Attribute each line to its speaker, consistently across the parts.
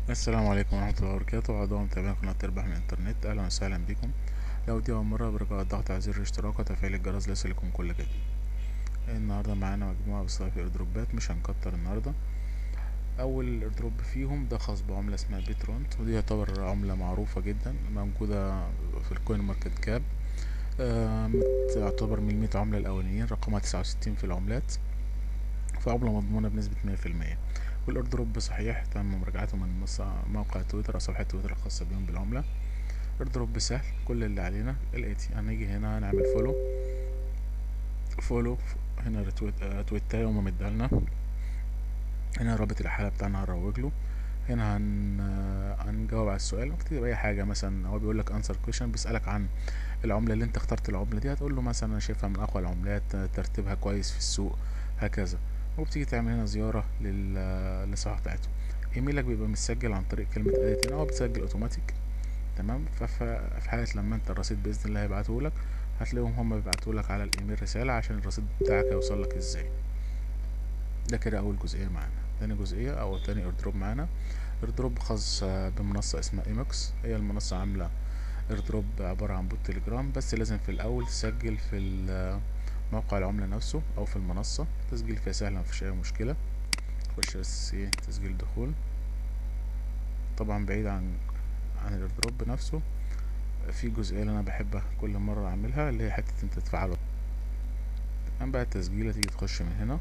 Speaker 1: السلام عليكم ورحمة الله وبركاته أعضاء متابعين قناة تربح من الإنترنت أهلا وسهلا بكم لو دي أول مرة برجاء الضغط على زر الاشتراك وتفعيل الجرس ليصلكم كل جديد النهاردة معانا مجموعة بصيف ايردروبات مش هنكتر النهاردة أول ايردروب فيهم ده خاص بعملة اسمها بيترونت ودي يعتبر عملة معروفة جدا موجودة في الكوين ماركت كاب آه، تعتبر من المية عملة الأولانيين رقمها تسعة وستين في العملات فعملة مضمونة بنسبة مية في المية والايردروب صحيح تم مراجعته من مص- موقع تويتر او صفحة تويتر الخاصة بيهم بالعملة ايردروب سهل كل اللي علينا الاتي هنيجي هنا هنعمل فولو فولو هنا رتويت آه، تويتاية هما مديهالنا هنا رابط الحالة بتاعنا هنروج له هنا هن آه، هنجاوب على السؤال نكتب اي حاجة مثلا هو بيقول لك انسر كويشن بيسألك عن العملة اللي انت اخترت العملة دي هتقول له مثلا انا شايفها من اقوى العملات آه، ترتيبها كويس في السوق هكذا وبتيجي تعمل هنا زيارة لل- للصفحة بتاعته ايميلك بيبقى متسجل عن طريق كلمة اديت هنا هو بتسجل اوتوماتيك تمام فف- في حالة لما انت الرصيد بإذن الله هيبعته لك هتلاقيهم هم بيبعتوا لك على الايميل رسالة عشان الرصيد بتاعك هيوصل لك ازاي ده كده اول جزئية معانا تاني جزئية او تاني ايردروب معانا ايردروب خاص آه، بمنصة اسمها ايموكس هي المنصة عاملة ايردروب عبارة عن بوت تليجرام بس لازم في الاول تسجل في ال- موقع العملة نفسه او في المنصة تسجيل فيها سهل مفيش اي مشكلة خش بس ايه تسجيل دخول طبعا بعيد عن عن الايردروب نفسه في جزئية اللي انا بحبها كل مرة اعملها اللي هي حتة انت تدفع له تمام بقى التسجيل هتيجي تخش من هنا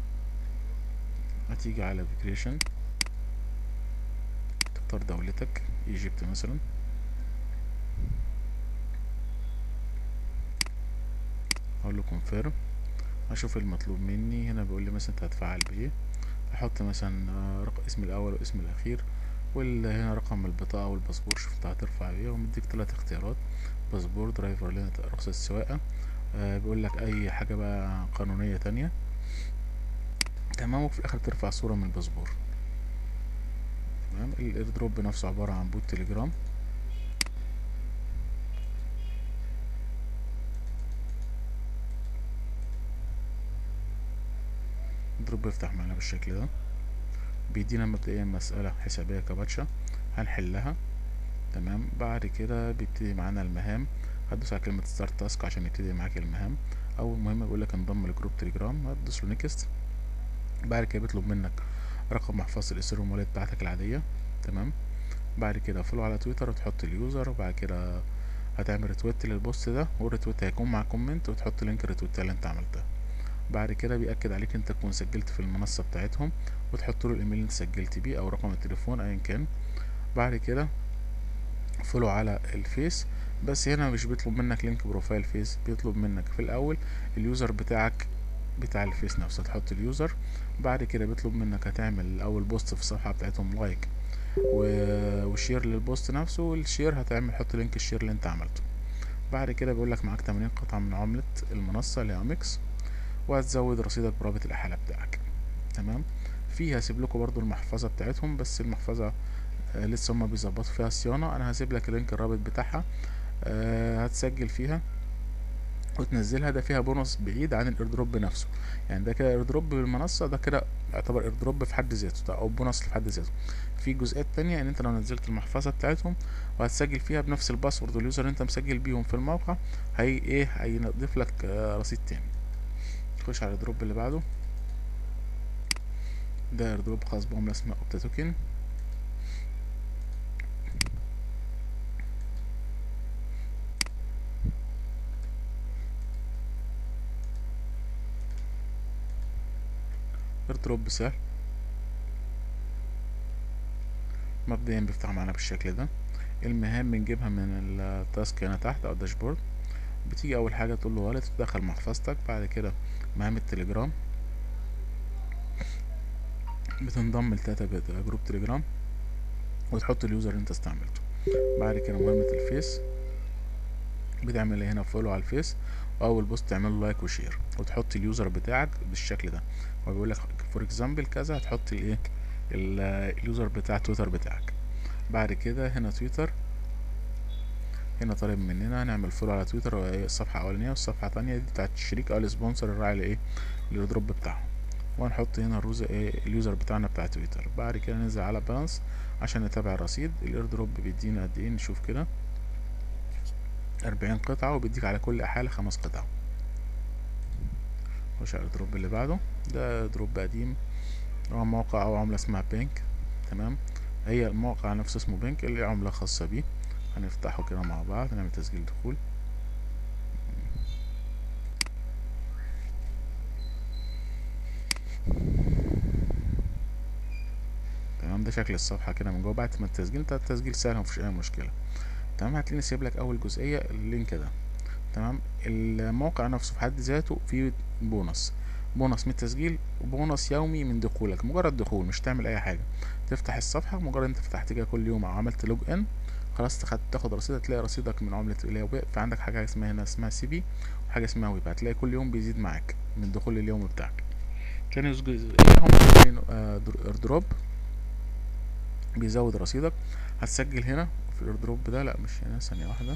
Speaker 1: هتيجي على فيكريشن تختار دولتك ايجيبت مثلا اقول له كونفيرم اشوف المطلوب مني هنا بيقول لي مثلا انت هتفعل بايه احط مثلا آه، رق- اسم الاول واسم الاخير وهنا رقم البطاقة والباسبور شوف انت هترفع بيه ومديك تلات اختيارات باسبور درايفر لين رخصة سواقة آه بيقول لك اي حاجة بقى قانونية تانية تمام وفي الاخر ترفع صورة من الباسبور تمام الايردروب نفسه عبارة عن بوت تليجرام الدروب بيفتح معانا بالشكل ده بيدينا مبدئيا مسألة حسابية كباتشا هنحلها تمام بعد كده بيبتدي معانا المهام هتدوس على كلمة ستارت تاسك عشان يبتدي معاك المهام أول مهمة بيقولك انضم لجروب تليجرام هتدوس له نيكست بعد كده بيطلب منك رقم محفظة الاثيريوم والlet بتاعتك العادية تمام بعد كده فولو على تويتر وتحط اليوزر وبعد كده هتعمل ريتويت للبوست ده والريتويت هيكون مع كومنت وتحط لينك الريتويت اللي انت عملتها بعد كده بيأكد عليك انت تكون سجلت في المنصة بتاعتهم وتحط له الايميل اللي انت سجلت بيه او رقم التليفون ايا كان بعد كده فولو على الفيس بس هنا مش بيطلب منك لينك بروفايل فيس بيطلب منك في الاول اليوزر بتاعك بتاع الفيس نفسه تحط اليوزر بعد كده بيطلب منك هتعمل اول بوست في الصفحة بتاعتهم لايك و- وشير للبوست نفسه والشير هتعمل حط لينك الشير اللي انت عملته بعد كده بيقول لك معاك 80 قطعة من عملة المنصة اللي هي اميكس وهتزود رصيدك برابط الإحالة بتاعك تمام في هسيب لكم برضو المحفظة بتاعتهم بس المحفظة آه لسه هما بيظبطوا فيها صيانة أنا هسيب لك لينك الرابط بتاعها آه هتسجل فيها وتنزلها ده فيها بونص بعيد عن الايردروب نفسه يعني ده كده ايردروب بالمنصة ده كده يعتبر ايردروب في حد ذاته ده او بونص في حد ذاته في جزئيات تانية ان انت لو نزلت المحفظة بتاعتهم وهتسجل فيها بنفس الباسورد واليوزر اللي انت مسجل بيهم في الموقع هي ايه هيضيف لك آه رصيد تاني نخش على الدروب اللي بعده ده ايردروب خاص بعملة اسمها اوبتا توكن ايردروب سهل مبدئيا بيفتح معانا بالشكل ده المهام بنجيبها من التاسك هنا تحت او الداشبورد بتيجي اول حاجه تقول له والت تدخل محفظتك بعد كده مهام التليجرام بتنضم لتاتا جروب تليجرام وتحط اليوزر اللي انت استعملته بعد كده مهمة الفيس بتعمل هنا فولو على الفيس واول بوست تعمل له لايك وشير وتحط اليوزر بتاعك بالشكل ده هو بيقول لك فور اكزامبل كذا هتحط الايه ال- اليوزر بتاع تويتر بتاعك بعد كده هنا تويتر هنا طالب مننا نعمل فولو على تويتر وهي الصفحة الأولانية والصفحة التانية دي بتاعت الشريك أو السبونسر الراعي لإيه للدروب بتاعهم وهنحط هنا الروز ايه اليوزر بتاعنا بتاع تويتر بعد كده ننزل على بالانس عشان نتابع الرصيد الاير دروب بيدينا قد ايه نشوف كده أربعين قطعة وبيديك على كل حالة خمس قطع خش على الدروب اللي بعده ده دروب قديم هو موقع أو عملة اسمها بينك تمام هي الموقع نفسه اسمه بينك اللي عملة خاصة بيه هنفتحه كده مع بعض نعمل تسجيل دخول تمام ده شكل الصفحة كده من جوه بعد ما التسجيل ده التسجيل سهل مفيش أي مشكلة تمام هتلاقيني سايب لك أول جزئية اللينك ده تمام الموقع نفسه في حد ذاته فيه بونص بونص من التسجيل وبونص يومي من دخولك مجرد دخول مش تعمل اي حاجه تفتح الصفحه مجرد انت فتحت كده كل يوم او عملت لوج ان خلاص تاخد تاخد رصيد هتلاقي رصيدك من عمله اللي هي ويب فعندك حاجه اسمها هنا اسمها سي بي وحاجه اسمها ويب هتلاقي كل يوم بيزيد معاك من الدخول اليومي بتاعك تاني جزئيه هم ايردروب بيزود رصيدك هتسجل هنا في الايردروب ده لا مش هنا ثانيه واحده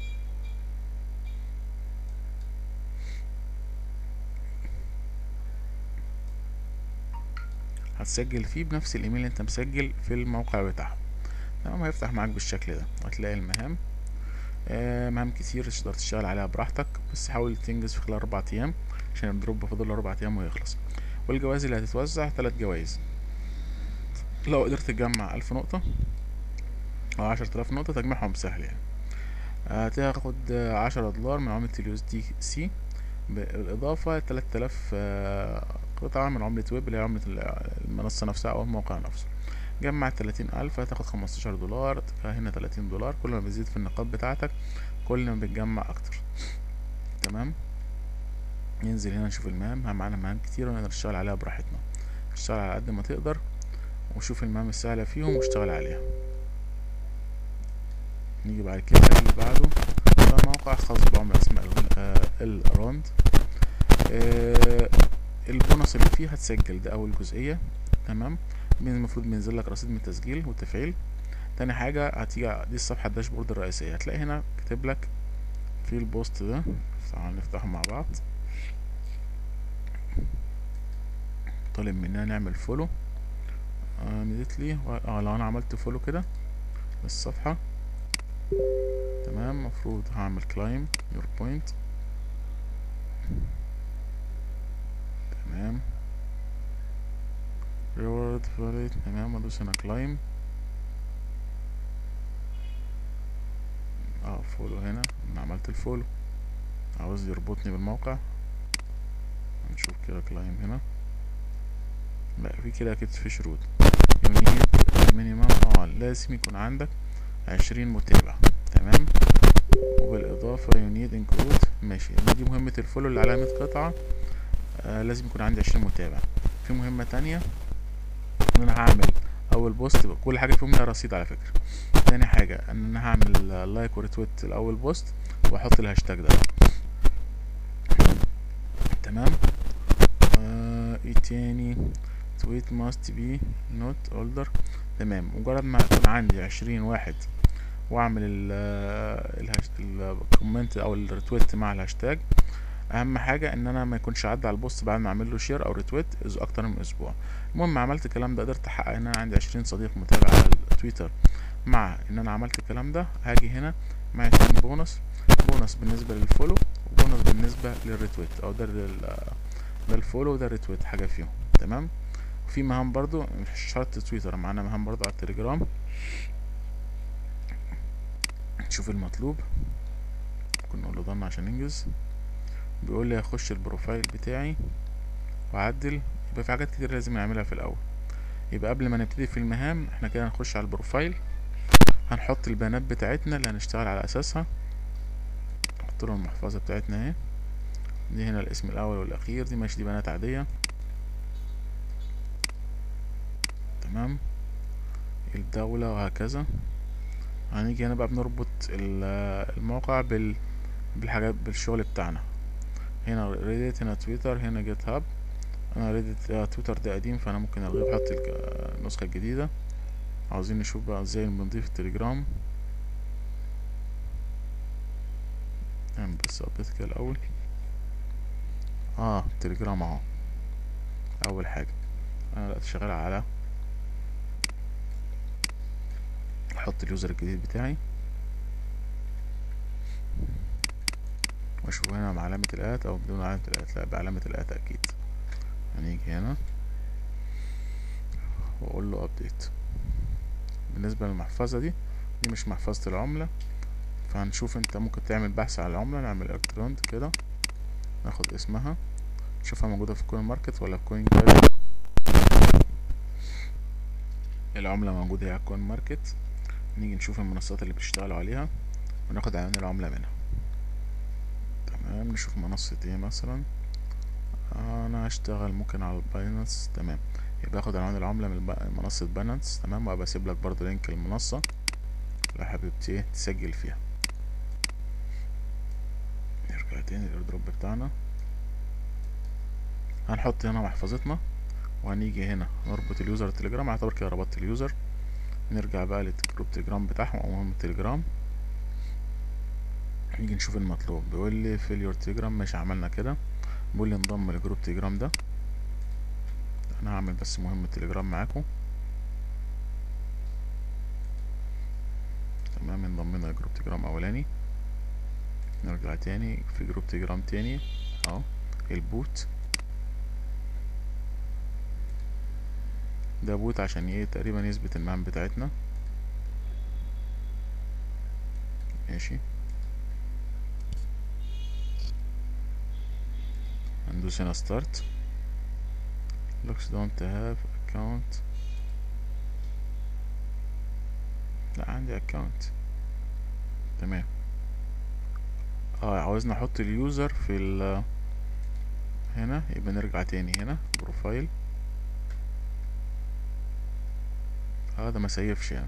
Speaker 1: هتسجل فيه بنفس الايميل اللي انت مسجل في الموقع بتاعهم تمام هيفتح معاك بالشكل ده هتلاقي المهام آه مهام كتير تقدر تشتغل عليها براحتك بس حاول تنجز في خلال اربع ايام عشان الدروب فاضل اربع ايام ويخلص والجوائز اللي هتتوزع تلات جوائز لو قدرت تجمع الف نقطة او عشرة الاف نقطة تجميعهم سهل يعني هتاخد عشرة دولار من عملة اليو اس دي سي بالإضافة تلات آلاف قطعة من عملة ويب اللي هي عملة المنصة نفسها أو الموقع نفسه جمع تلاتين ألف هتاخد خمستاشر دولار هنا تلاتين دولار كل ما بتزيد في النقاط بتاعتك كل ما بتجمع أكتر تمام ننزل هنا نشوف المهام معانا مهام كتير ونقدر نشتغل عليها براحتنا اشتغل على قد ما تقدر وشوف المهام السهلة فيهم واشتغل عليها نيجي بعد كده اللي بعده ده موقع خاص بعملة اسمها الراند آه البونص اللي فيه هتسجل ده اول جزئية تمام المفروض بينزل لك رصيد من التسجيل والتفعيل تاني حاجة هتيجي دي الصفحة الداشبورد الرئيسية هتلاقي هنا كاتب لك في البوست ده تعالى نفتحه مع بعض طالب مننا نعمل فولو immediately اه لو انا عملت فولو كده للصفحة تمام مفروض هعمل كلايم يور بوينت تمام ريورد فاليد تمام ادوس هنا كلايم اه فولو هنا انا عملت الفولو عاوز يربطني بالموقع نشوف كده كلايم هنا لا في كده اكيد في شروط يونيد مينيمم اه لازم يكون عندك عشرين متابع تمام وبالاضافه يونيد انكلود ماشي دي مهمه الفولو اللي على 100 قطعه آه لازم يكون عندي عشرين متابع في مهمه تانية ان انا هعمل اول بوست كل حاجه فيهم لها رصيد على فكره تاني حاجه ان انا هعمل لايك وريتويت الاول بوست واحط الهاشتاج ده تمام آه ايه تاني تويت ماست بي نوت اولدر تمام مجرد ما يكون عندي عشرين واحد واعمل الكومنت او الريتويت مع الهاشتاج اهم حاجه ان انا ما يكونش عدى على البوست بعد ما اعمل له شير او ريتويت اكتر من اسبوع المهم عملت الكلام ده قدرت احقق ان انا عندي عشرين صديق متابع على تويتر مع ان انا عملت الكلام ده هاجي هنا مع اتنين بونص بونص بالنسبه للفولو وبونص بالنسبه للريتويت او ده ده الفولو وده الريتويت حاجه فيهم تمام في مهام برضو مش شرط تويتر معانا مهام برضو على التليجرام نشوف المطلوب ممكن نقول له ضن عشان ننجز بيقول لي اخش البروفايل بتاعي واعدل يبقى في حاجات كتير لازم نعملها في الاول يبقى قبل ما نبتدي في المهام احنا كده هنخش على البروفايل هنحط البيانات بتاعتنا اللي هنشتغل على اساسها نحط له المحفظه بتاعتنا اهي دي هنا الاسم الاول والاخير دي ماشي دي بيانات عاديه تمام الدولة وهكذا هنيجي هنا بقى بنربط الموقع بال بالحاجات بالشغل بتاعنا هنا ريديت هنا تويتر هنا جيت هاب انا ريديت تويتر ده قديم فانا ممكن الغيه واحط النسخة الجديدة عاوزين نشوف بقى ازاي بنضيف التليجرام نعمل بس ابديت كده الاول اه تليجرام اهو اول حاجة انا دلوقتي شغال على احط اليوزر الجديد بتاعي واشوف هنا بعلامة الات او بدون علامة الات لا بعلامة الات اكيد هنيجي هنا واقول له ابديت بالنسبة للمحفظة دي دي مش محفظة العملة فهنشوف انت ممكن تعمل بحث على العملة نعمل الكترون كده ناخد اسمها نشوفها موجودة في كوين ماركت ولا في كوين جاري العملة موجودة هي على كوين ماركت نيجي نشوف المنصات اللي بيشتغلوا عليها وناخد عنوان العملة منها تمام نشوف منصة ايه مثلا انا هشتغل ممكن على باينانس تمام يبقى اخد عنوان العملة من منصة باينانس تمام وابقى اسيب لك برضو لينك المنصة لو حبيت ايه تسجل فيها نرجع تاني الايردروب بتاعنا هنحط هنا محفظتنا وهنيجي هنا نربط اليوزر التليجرام اعتبر كده ربطت اليوزر نرجع بقى للجروب تليجرام بتاعهم او مهم التليجرام نيجي نشوف المطلوب بيقول لي فيل يور تليجرام ماشي عملنا كده بيقول لي انضم لجروب تليجرام ده انا هعمل بس مهم التليجرام معاكم تمام انضمينا لجروب تليجرام اولاني نرجع تاني في جروب تليجرام تاني اهو البوت ده بوت عشان ايه تقريبا يثبت المهام بتاعتنا ماشي هندوس هنا ستارت looks don't have account لا عندي account تمام اه عاوزنا احط اليوزر في ال هنا يبقى نرجع تاني هنا بروفايل اه ده ما سيفش يعني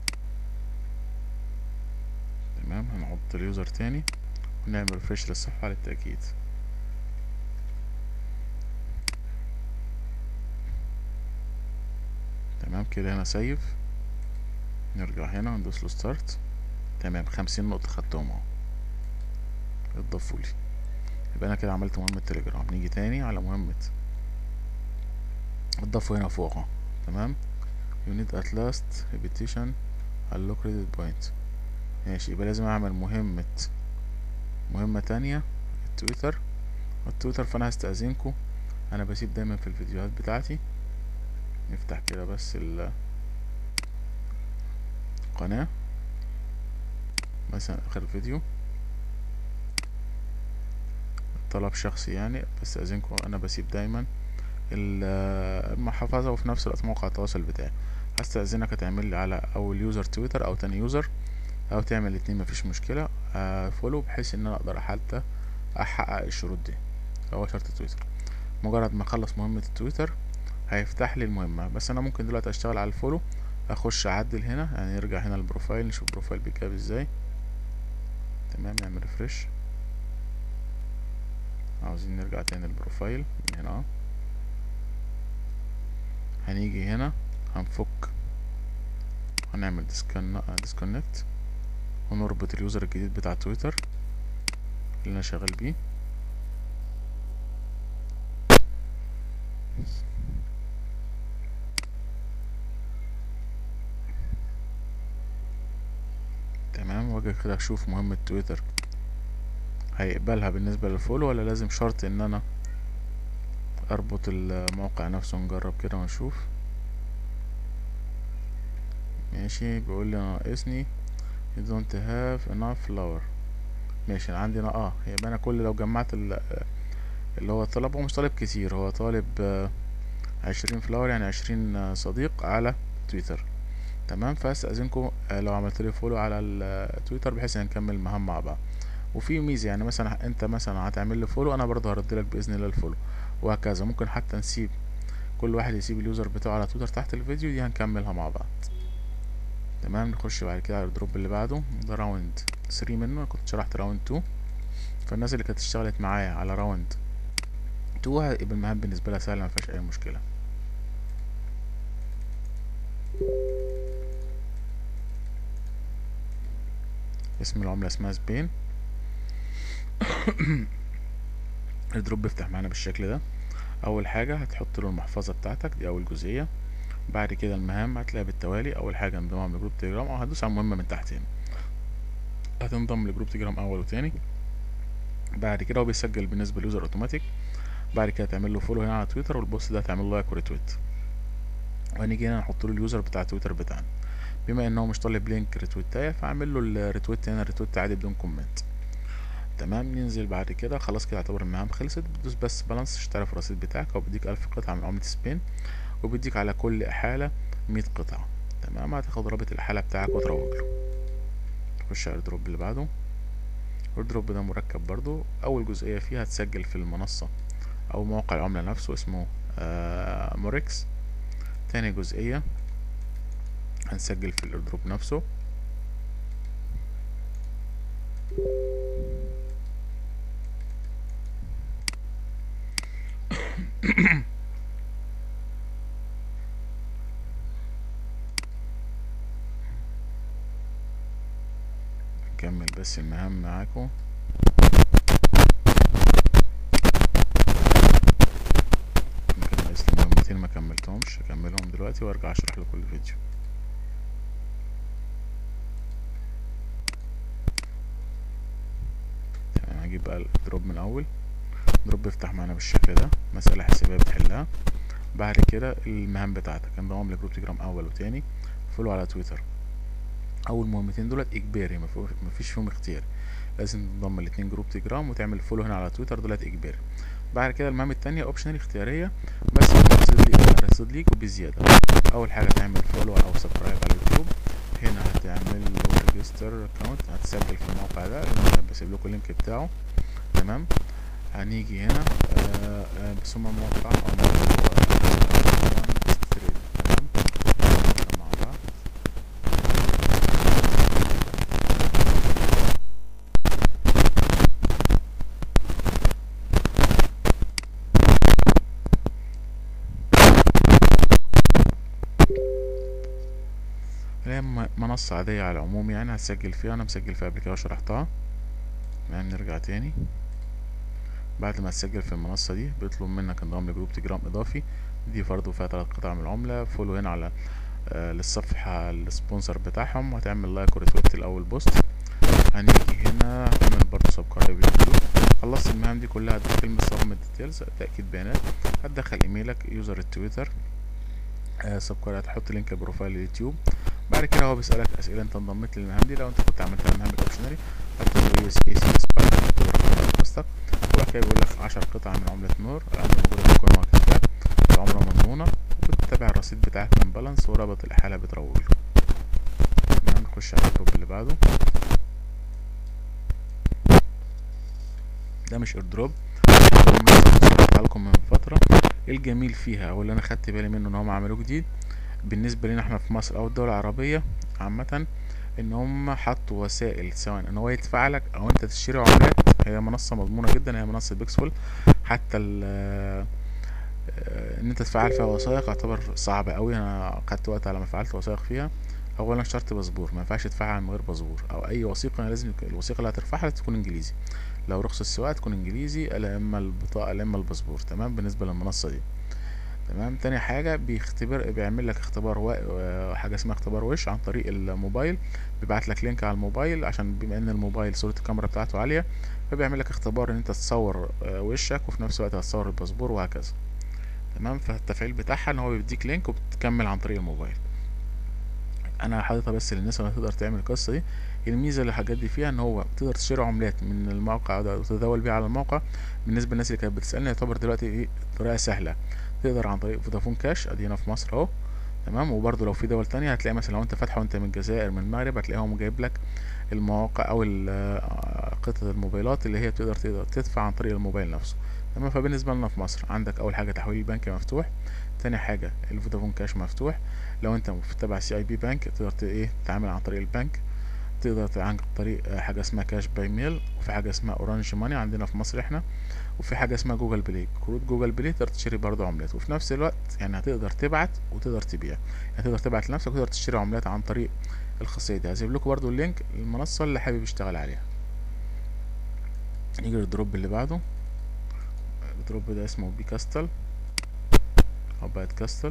Speaker 1: تمام هنحط اليوزر تاني ونعمل ريفرش للصفحة للتأكيد تمام كده هنا سيف نرجع هنا وندوس له ستارت تمام خمسين نقطة خدتهم اهو اتضافوا لي يبقى انا كده عملت مهمة تليجرام نيجي تاني على مهمة اتضافوا هنا فوق اهو تمام you need at last repetition unlock credit point ماشي يبقى لازم اعمل مهمة مهمة تانية التويتر التويتر فانا هستأذنكم انا بسيب دايما في الفيديوهات بتاعتي نفتح كده بس القناة مثلا اخر فيديو طلب شخصي يعني بس اذنكم انا بسيب دايما المحفظة وفي نفس الوقت موقع التواصل بتاعي هستأذنك هتعمل لي على اول يوزر تويتر او تاني يوزر او تعمل الاتنين مفيش مشكلة فولو بحيث ان انا اقدر حتى احقق الشروط دي هو شرط تويتر مجرد ما اخلص مهمة التويتر هيفتح لي المهمة بس انا ممكن دلوقتي اشتغل على الفولو اخش اعدل هنا يعني نرجع هنا البروفايل نشوف البروفايل بيتجاب ازاي تمام نعمل ريفرش عاوزين نرجع تاني البروفايل من هنا هنيجي هنا هنفك هنعمل ديسكونكت ونربط اليوزر الجديد بتاع تويتر اللي انا شغال بيه تمام واجي كده اشوف مهمة تويتر هيقبلها بالنسبة للفولو ولا لازم شرط ان انا اربط الموقع نفسه نجرب كده ونشوف ماشي بيقول لي ناقصني you don't have enough flower ماشي انا عندي اه يبقى انا كل لو جمعت اللي هو طلب هو مش طالب كتير هو طالب عشرين فلاور يعني عشرين صديق على تويتر تمام فاستأذنكم لو عملت لي فولو على التويتر بحيث ان نكمل المهام مع بعض وفي ميزه يعني مثلا انت مثلا هتعمل لي فولو انا برضه هرد لك باذن الله الفولو وهكذا ممكن حتى نسيب كل واحد يسيب اليوزر بتاعه على تويتر تحت الفيديو دي هنكملها مع بعض تمام نخش بعد كده على الدروب اللي بعده ده راوند 3 منه انا كنت شرحت راوند 2 فالناس اللي كانت اشتغلت معايا على راوند 2 هيبقى المهام بالنسبه لها سهله مفيهاش اي مشكله اسم العملة اسمها سبين الدروب بيفتح معانا بالشكل ده اول حاجة هتحط له المحفظة بتاعتك دي اول جزئية بعد كده المهام هتلاقيها بالتوالي اول حاجة انضمام لجروب تليجرام او هتدوس على المهمة من تحت هنا هتنضم لجروب تليجرام اول وتاني بعد كده هو بيسجل بالنسبة لليوزر اوتوماتيك بعد كده تعمل له فولو هنا على تويتر والبوست ده هتعمل له لايك وريتويت وهنيجي هنا نحط له اليوزر بتاع تويتر بتاعنا بما ان هو مش طالب لينك ريتويتايه فاعمل له الريتويت هنا ريتويت عادي بدون كومنت تمام ننزل بعد كده خلاص كده اعتبر المهام خلصت بتدوس بس بالانس تشتري في الرصيد بتاعك او بيديك الف قطعة من عملة سبين وبيديك على كل احالة مية قطعة تمام هتاخد رابط الاحالة بتاعك وتروج له تخش على الدروب اللي بعده الدروب ده مركب برضو اول جزئية فيه هتسجل في المنصة او موقع العملة نفسه اسمه آه موركس تاني جزئية هنسجل في الايردروب نفسه نكمل بس المهام معاكم يمكن بس المهمتين ما كملتهمش اكملهم دلوقتي وارجع اشرح لكل فيديو تمام هجيب بقى الدروب من الاول دروب بيفتح معانا بالشكل ده مسألة حسابية بتحلها بعد كده المهام بتاعتك انضمام لجروب تليجرام اول وتاني فولو على تويتر اول مهمتين دولت اجباري مفيش فيهم اختياري لازم تنضم لاتنين جروب تليجرام وتعمل فولو هنا على تويتر دولت اجباري بعد كده المهام التانية اوبشنال اختيارية بس رصيد ليك رصيد ليك وبزيادة اول حاجة تعمل فولو او سبسكرايب على اليوتيوب هنا هتعمل له ريجستر اكونت هتسجل في الموقع ده بسيب لكم اللينك بتاعه تمام هنيجي هنا آه آه بس هما موقع او مع بعض هي منصة عادية على العموم يعني هتسجل فيها انا مسجل فيها قبل كده وشرحتها تمام نرجع تاني بعد ما تسجل في المنصة دي بيطلب منك انضمام لجروب تليجرام اضافي دي برضه فيها تلات قطع من العملة فولو هنا على آه للصفحة السبونسر بتاعهم وهتعمل لايك وريتويت الاول بوست هنيجي هنا هتعمل برضه سبسكرايب يوتيوب خلصت المهام دي كلها هتدخل كلمة سبميت ديتيلز تأكيد بيانات هتدخل ايميلك يوزر التويتر آه سبسكرايب هتحط لينك البروفايل اليوتيوب بعد كده هو بيسألك أسئلة أنت انضميت للمهام دي لو أنت كنت عملتها المهام الأوبشنالي هتقول يو اس اي سي قصتك وبعد كده بيقول لك عشر قطع من عملة نور العملة موجودة في كل كتاب العملة مضمونة وبتتابع الرصيد بتاعك من بالانس ورابط الحالة بتروج له تمام نخش على الجروب اللي بعده ده مش ايردروب لكم من فترة الجميل فيها او اللي انا خدت بالي منه ان هم عملوه جديد بالنسبة لنا احنا في مصر او الدول العربية عامة ان هم حطوا وسائل سواء ان هو يدفع لك او انت تشتري عملات هي منصة مضمونة جدا هي منصة بيكسفول حتى ال ان انت تفعل فيها وثائق يعتبر صعب قوي انا خدت وقت على ما فعلت وثائق فيها اولا شرط باسبور ما ينفعش تدفعها من غير باسبور او اي وثيقه لازم الوثيقه اللي هترفعها تكون انجليزي لو رخصة السواقه تكون انجليزي لا اما البطاقه لا اما الباسبور تمام بالنسبه للمنصه دي تمام تاني حاجة بيختبر بيعمل لك اختبار و... حاجة اسمها اختبار وش عن طريق الموبايل بيبعت لك لينك على الموبايل عشان بما ان الموبايل صورة الكاميرا بتاعته عالية فبيعمل لك اختبار ان انت تصور وشك وفي نفس الوقت هتصور الباسبور وهكذا تمام فالتفعيل بتاعها ان هو بيديك لينك وبتكمل عن طريق الموبايل انا حاططها بس للناس اللي تقدر تعمل القصة دي الميزة اللي الحاجات دي فيها ان هو تقدر تشتري عملات من الموقع ده وتتداول بيها على الموقع بالنسبة للناس اللي كانت بتسألني يعتبر دلوقتي ايه طريقة سهلة تقدر عن طريق فودافون كاش ادي هنا في مصر اهو تمام وبرضه لو في دول تانية هتلاقي مثلا لو انت فاتحه وانت من الجزائر من المغرب هتلاقيهم جايب لك المواقع او قطع الموبايلات اللي هي تقدر تقدر تدفع عن طريق الموبايل نفسه تمام فبالنسبة لنا في مصر عندك اول حاجة تحويل البنك مفتوح تاني حاجة الفودافون كاش مفتوح لو انت تبع سي اي بي بنك تقدر ايه تتعامل عن طريق البنك تقدر عن طريق حاجة اسمها كاش باي ميل وفي حاجة اسمها اورانج ماني عندنا في مصر احنا وفي حاجة اسمها جوجل بلاي كروت جوجل بلاي تقدر تشتري برضه عملات وفي نفس الوقت يعني هتقدر تبعت وتقدر تبيع يعني تقدر تبعت لنفسك وتقدر تشتري عملات عن طريق الخاصية دي هسيب لكم برضه اللينك للمنصة اللي حابب يشتغل عليها نيجي للدروب اللي بعده الدروب ده اسمه بيكاستل او بقت كاستل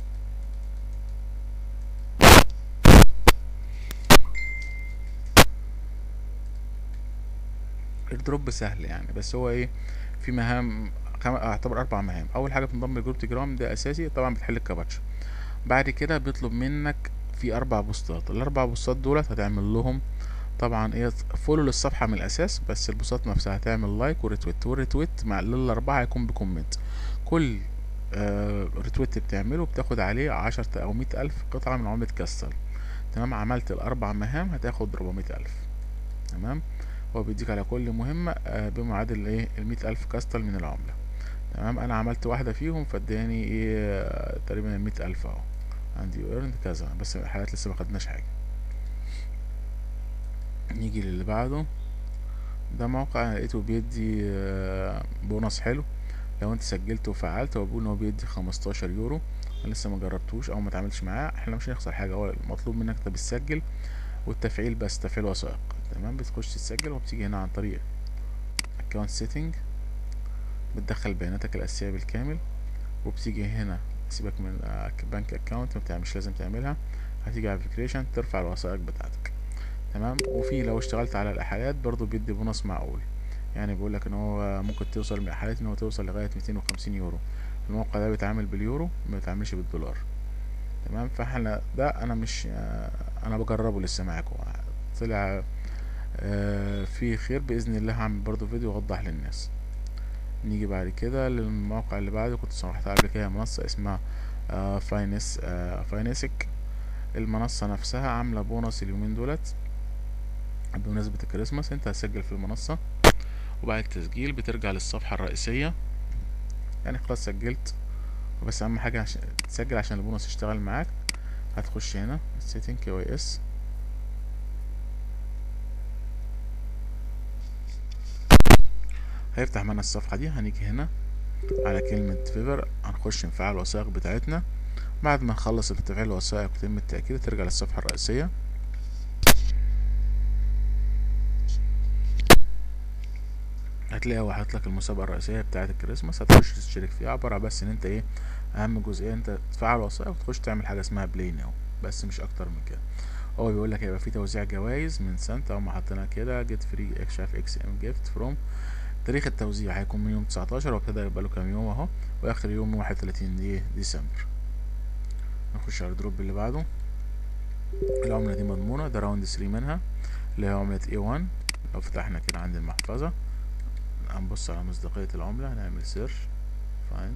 Speaker 1: الدروب سهل يعني بس هو ايه في مهام خم... اعتبر اربع مهام اول حاجه بتنضم لجروب تجرام ده اساسي طبعا بتحل الكباتشا بعد كده بيطلب منك في اربع بوستات الاربع بوستات دولت هتعمل لهم طبعا ايه فولو للصفحه من الاساس بس البوستات نفسها هتعمل لايك وريتويت والريتويت مع الاربعه هيكون بكومنت كل آه ريتويت بتعمله بتاخد عليه عشرة او مئة الف قطعه من عمله كاستل تمام عملت الاربع مهام هتاخد ربعمية الف تمام هو بيديك على كل مهمة آه بمعادل ايه المئة ألف كاستل من العملة تمام أنا عملت واحدة فيهم فاداني ايه آه تقريبا المئة ألف اهو عندي ايرن كذا بس الحالات لسه مخدناش حاجة نيجي للي بعده ده موقع لقيته بيدي آه بونص حلو لو انت سجلت وفعلت هو بيقول ان هو بيدي خمستاشر يورو انا لسه ما جربتوش او ما اتعاملش معاه احنا مش هنخسر حاجه هو المطلوب منك انت بتسجل والتفعيل بس تفعيل وثائق تمام بتخش تسجل وبتيجي هنا عن طريق account setting بتدخل بياناتك الأساسية بالكامل وبتيجي هنا سيبك من بنك اكونت مش لازم تعملها هتيجي على فيكريشن ترفع الوثائق بتاعتك تمام وفي لو اشتغلت على الإحالات برضو بيدي بونص معقول يعني بيقول لك ان هو ممكن توصل من الإحالات ان هو توصل لغاية ميتين وخمسين يورو الموقع ده بيتعامل باليورو ما بيتعاملش بالدولار تمام فاحنا ده انا مش انا بجربه لسه معاكم طلع آه في خير باذن الله هعمل برضو فيديو اوضح للناس نيجي بعد كده للموقع اللي بعده كنت صرحتها قبل كده منصة اسمها آه فاينس آه فاينسك المنصة نفسها عاملة بونص اليومين دولت بمناسبة الكريسماس انت هتسجل في المنصة وبعد التسجيل بترجع للصفحة الرئيسية يعني خلاص سجلت بس اهم حاجة عشان تسجل عشان البونص يشتغل معاك هتخش هنا setting كي واي اس هيفتح معانا الصفحة دي هنيجي هنا على كلمة فيفر هنخش نفعل الوثائق بتاعتنا بعد ما نخلص تفعيل الوثائق ويتم التأكيد ترجع للصفحة الرئيسية هتلاقي هو حاطط لك المسابقة الرئيسية بتاعة الكريسماس هتخش تشترك فيها عبارة بس ان انت ايه اهم جزئية انت تفعل وثائق وتخش تعمل حاجة اسمها بلاي ناو بس مش اكتر من كده هو بيقول لك هيبقى في توزيع جوائز من سانتا هم حاطينها كده جيت فري اكشاف اكس ام جيفت فروم تاريخ التوزيع هيكون من يوم 19 وابتدى يبقى له كام يوم اهو واخر يوم 31 ايه ديسمبر نخش على الدروب اللي بعده العملة دي مضمونة ده راوند 3 منها اللي هي عملة A1 لو فتحنا كده عند المحفظة هنبص على مصداقية العملة هنعمل سيرش فاين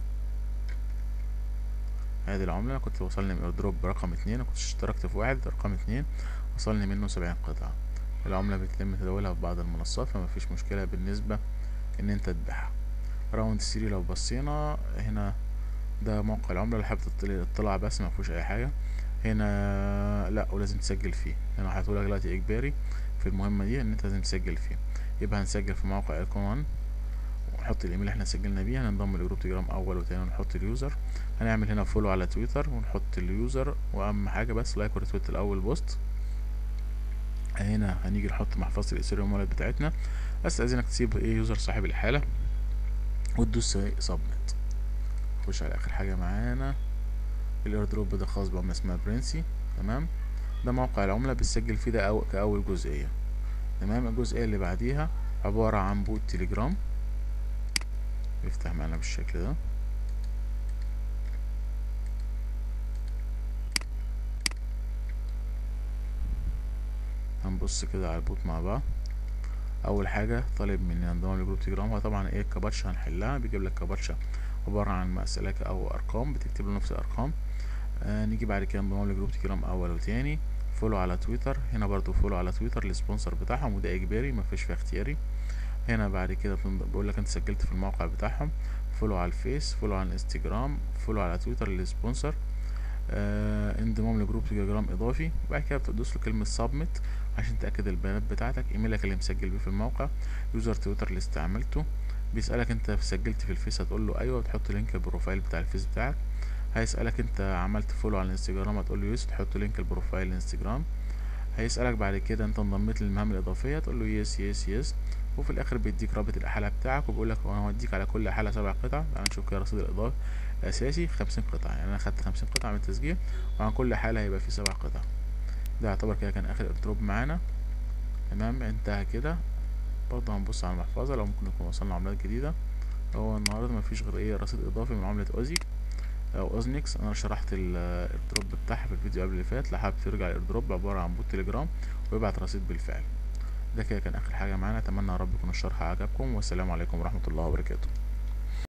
Speaker 1: هذه العملة أنا كنت وصلني من دروب رقم اتنين أنا كنت اشتركت في واحد رقم اتنين وصلني منه سبعين قطعة العملة بيتم تداولها في بعض المنصات فما فيش مشكلة بالنسبة ان انت تبيعها راوند ثري لو بصينا هنا ده موقع العملة اللي حابب تطلع بس ما فيهوش اي حاجة هنا لا ولازم تسجل فيه هنا هتقولك دلوقتي اجباري في المهمة دي ان انت لازم تسجل فيه يبقى هنسجل في موقع ايكون 1 ونحط الايميل اللي احنا سجلنا بيه هننضم لجروب تليجرام اول وتاني ونحط اليوزر هنعمل هنا فولو على تويتر ونحط اليوزر واهم حاجة بس لايك وريتويت الاول بوست هنا هنيجي نحط محفظة الاثيريوم والت بتاعتنا استاذنك تسيب ايه يوزر صاحب الحالة وتدوس سبميت نخش على اخر حاجة معانا الايردروب ده خاص بعملة اسمها برنسي تمام ده موقع العملة بتسجل فيه ده أو كأول جزئية تمام الجزئية اللي بعديها عبارة عن بوت تليجرام يفتح معانا بالشكل ده هنبص كده على البوت مع بعض اول حاجه طالب مني انضمام لجروب تليجرام هو طبعا ايه كباتشا هنحلها بيجيب لك كباتشا عباره عن مسألة او ارقام بتكتب له نفس الارقام آه نيجي بعد كده انضمام لجروب تليجرام اول وتاني فولو على تويتر هنا برضو فولو على تويتر السبونسر بتاعهم وده اجباري مفيش فيه اختياري هنا بعد كده بيقول لك انت سجلت في الموقع بتاعهم فولو على الفيس فولو على الانستجرام فولو على تويتر للسبونسر آه انضمام لجروب تليجرام اضافي وبعد كده بتدوس له كلمه سبميت عشان تاكد البيانات بتاعتك ايميلك اللي مسجل بيه في الموقع يوزر تويتر اللي استعملته بيسالك انت سجلت في الفيس هتقول له ايوه وتحط لينك البروفايل بتاع الفيس بتاعك هيسالك انت عملت فولو على الانستجرام هتقول له يس تحط لينك البروفايل الانستجرام هيسالك بعد كده انت انضميت للمهام الاضافيه تقول له يس يس يس وفي الاخر بيديك رابط الاحاله بتاعك وبيقول لك انا هوديك على كل حاله سبع قطع تعال نشوف كده رصيد الاضافه الاساسي خمسين قطعه يعني انا خدت خمسين قطعه من التسجيل وعن كل حاله هيبقى فيه سبع قطع ده يعتبر كده كان اخر ايردروب معانا تمام انتهى كده برضه هنبص على المحفظه لو ممكن نكون وصلنا عملات جديده هو النهارده مفيش غير ايه رصيد اضافي من عمله اوزي او اوزنكس انا شرحت الايردروب بتاعها في الفيديو قبل اللي فات لو حابب ترجع الايردروب عباره عن بوت تليجرام ويبعت رصيد بالفعل ده كده كان اخر حاجه معانا اتمنى يا رب يكون الشرح عجبكم والسلام عليكم ورحمه الله وبركاته